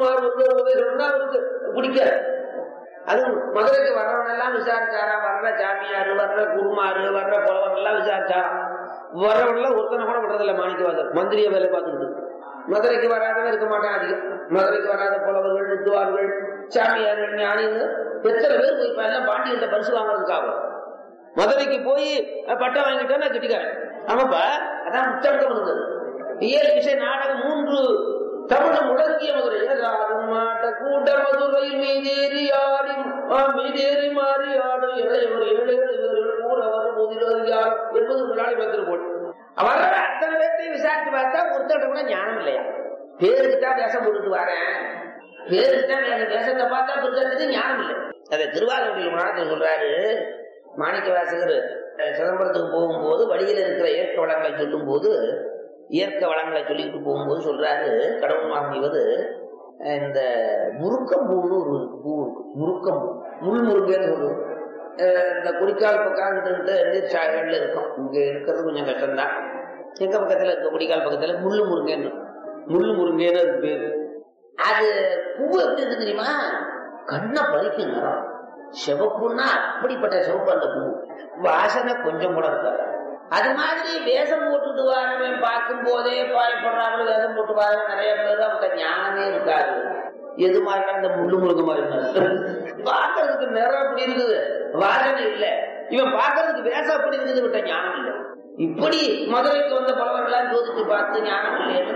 சொன்னா அவருக்கு பிடிக்காது அது மதுரைக்கு வர்றவன் எல்லாம் விசாரிச்சாரா வர்ற சாமியாரு வர்ற குருமாரு வர்ற புலவன் எல்லாம் விசாரிச்சாராம் வர்றவன்லாம் ஒருத்தனை கூட விடுறதில்ல மாணிக்கவாசர் மந்திரிய வேலை பார்த்துக்கிட்டு மதுரைக்கு வராதவன் இருக்க மாட்டான் அதிகம் மதுரைக்கு வராத புலவர்கள் நித்துவார்கள் சாமியார்கள் ஞானின்னு எத்தனை பேர் போய் இப்ப எல்லாம் பாண்டியன்ட்ட பரிசு வாங்குறதுக்காக மதுரைக்கு போய் பட்டம் வாங்கிட்டா கட்டிக்காரன் ஆமாப்பா அதான் முத்தங்கம் இருந்தது இயல் இசை நாடகம் மூன்று தமிழ் முழங்கிய மதுரை ஏறாரும் மாட்ட கூட்ட மதுரை மீதேறி ஆடி மீதேறி மாறி ஆடும் இளையவர் இளையவர் கூறவர் முதிரவர் யார் என்பது ஒரு நாளை பார்த்திருப்போம் அவரோட அத்தனை பேர்த்தையும் விசாரிச்சு பார்த்தா ஒருத்தர் கூட ஞானம் இல்லையா பேருக்கு தான் வேஷம் போட்டுட்டு வரேன் பேருக்கு தான் வேஷம் வேஷத்தை பார்த்தா பெருசத்துக்கு ஞானம் இல்லை அதை திருவாரூரில் நாடத்தில் சொல்றாரு மாணிக்க வாசகர் சிதம்பரத்துக்கு போகும்போது வழியில் இருக்கிற இயற்கை வளங்களை சொல்லும் போது இயற்கை வளங்களை சொல்லிக்கிட்டு போகும்போது சொல்றாரு கடவுள் மாமிவது இந்த முருக்கம்பூன்னு ஒரு பூ இருக்கு முருக்கம்பூ முள் முருங்கன்னு சொல்லுவோம் இந்த குடிக்கால் பக்கம் கிட்ட நீர்ச்சாலைகள்ல இருக்கும் இங்க இருக்கிறது கொஞ்சம் கஷ்டம்தான் எங்க பக்கத்துல இருக்க குடிக்கால் பக்கத்துல முள்ளு முருங்கன்னு முள்ளு முருங்கன்னு அது பேரு அது பூ எப்படி இருக்கு தெரியுமா கண்ணை பறிக்கும் நிறம் சிவப்புன்னா அப்படிப்பட்ட சிவப்பு அந்த பூ வாசனை கொஞ்சம் கூட இருக்காது அது மாதிரி வேஷம் போட்டுட்டு வரவன் பார்க்கும் போதே பாயப்படுறாங்க வேஷம் போட்டு வர நிறைய பேர் அவங்க ஞானமே இருக்காது எது மாதிரி அந்த முள்ளு முழுக்க மாதிரி பார்க்கறதுக்கு நிறம் அப்படி இருக்குது வாசனை இல்ல இவன் பார்க்கறதுக்கு வேஷம் அப்படி இருக்குது விட்ட ஞானம் இல்லை இப்படி மதுரைக்கு வந்த பலவர்களாம் சோதிச்சு பார்த்து ஞானம் இல்லைன்னு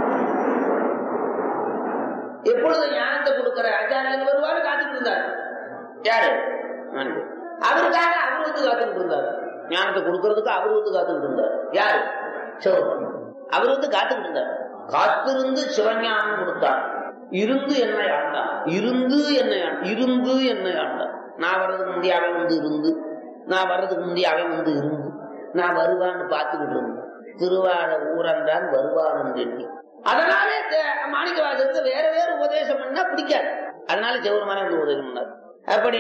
எப்பொழுது ஞானத்தை கொடுக்கிற ஆச்சாரியன் வருவாரு காத்துட்டு இருந்தார் யாரு அவருக்காக அவர் வந்து காத்துட்டு இருந்தார் ஞானத்தை கொடுக்கறதுக்கு அவர் வந்து காத்துக்கிட்டு இருந்தார் யாரு சிவபெருமான் அவர் வந்து காத்துக்கிட்டு இருந்தார் காத்திருந்து சிவஞானம் கொடுத்தார் இருந்து என்னை ஆண்டான் இருந்து என்னை இருந்து என்னை ஆண்டான் நான் வர்றதுக்கு முந்தைய அவன் வந்து இருந்து நான் வர்றதுக்கு முந்தைய அவன் வந்து இருந்து நான் வருவான்னு பார்த்துக்கிட்டு இருந்தேன் திருவாட ஊரன்றான் வருவான் எண்ணி அதனால மாணிக்கவாசருக்கு வேற வேற உபதேசம் பண்ணா பிடிக்காது அதனால சிவபெருமான வந்து உபதேசம் பண்ணார் அப்படி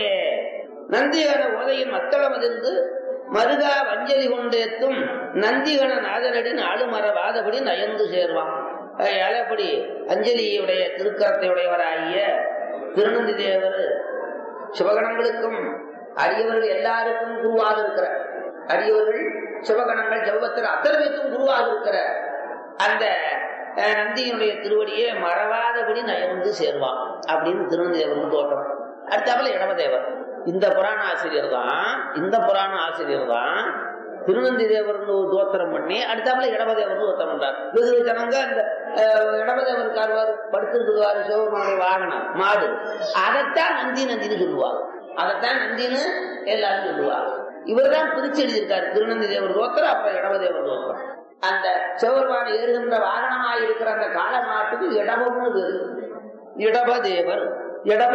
நந்திகன உதயின் மத்தளமதிர்ந்து மருகா வஞ்சலி கொண்டேத்தும் நந்திகன நாதரடி நாடு மரவாதபடி நயந்து சேர்வான் அப்படி அஞ்சலியுடைய திருக்கரத்தை உடையவராகிய திருநந்தி தேவர் சிவகணங்களுக்கும் அரியவர்கள் எல்லாருக்கும் குருவாக இருக்கிற அரியவர்கள் சிவகணங்கள் ஜபத்தில் அத்தனை பேருக்கும் குருவாக இருக்கிற அந்த நந்தியினுடைய திருவடியை மறவாதபடி நயந்து சேர்வான் அப்படின்னு திருநந்தி தேவருக்கு தோற்றம் அடுத்தாப்புல இடமதேவர் இந்த புராண ஆசிரியர் தான் இந்த புராண ஆசிரியர் தான் திருநந்தி தேவர்னு ஒரு தோத்திரம் பண்ணி அடுத்தாப்புல இடமதேவர் தோத்திரம் பண்றார் வெகு ஜனங்க அந்த இடமதேவர் கார்வார் படுத்திருக்குவாரு சிவபெருமானுடைய வாகனம் மாடு அதைத்தான் நந்தி நந்தின்னு சொல்லுவாங்க அதைத்தான் நந்தின்னு எல்லாரும் சொல்லுவாங்க இவர் தான் பிரிச்சு எழுதியிருக்காரு திருநந்தி தேவர் தோத்திரம் அப்புறம் இடமதேவர் தோத்திரம் அந்த சிவபெருமான ஏறுகின்ற வாகனமாக இருக்கிற அந்த காலமாட்டுக்கு இடபம்னு பேரு இடப தேவர் இடப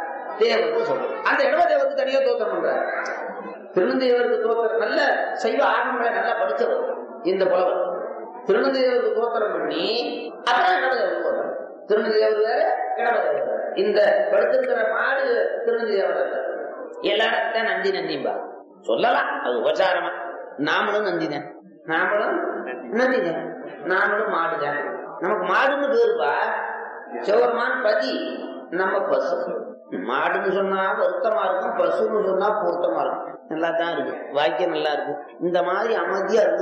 தேவர் சொல்றோம் அந்த இடப தேவருக்கு தனியா தோத்திரம் பண்றாரு திருநந்தேவருக்கு தோத்திரம் நல்ல சைவ ஆகங்களை நல்லா படிச்சவர் இந்த புலவர் திருநந்தேவருக்கு தோத்திரம் பண்ணி அப்புறம் இடபதேவருக்கு தோத்திரம் திருநந்தேவர் வேற இடபதேவர் இந்த படுத்திருக்கிற மாடு திருநந்தேவர் எல்லாரும் தான் நந்தி நந்திம்பா சொல்லலாம் அது உபச்சாரமா நாமளும் நந்திதான் நாமளும் நந்திதான் நாமளும் மாடுதான் நமக்கு மாடுன்னு பேருப்பா சிவருமான் பதி நம்ம பசு மாடுன்னு சொன்னா வருத்தமா இருக்கும் பசுன்னு சொன்னா பொருத்தமா இருக்கும் நல்லா தான் இருக்கு வாக்கியம் நல்லா இருக்கு இந்த மாதிரி அமைதியா இருக்கு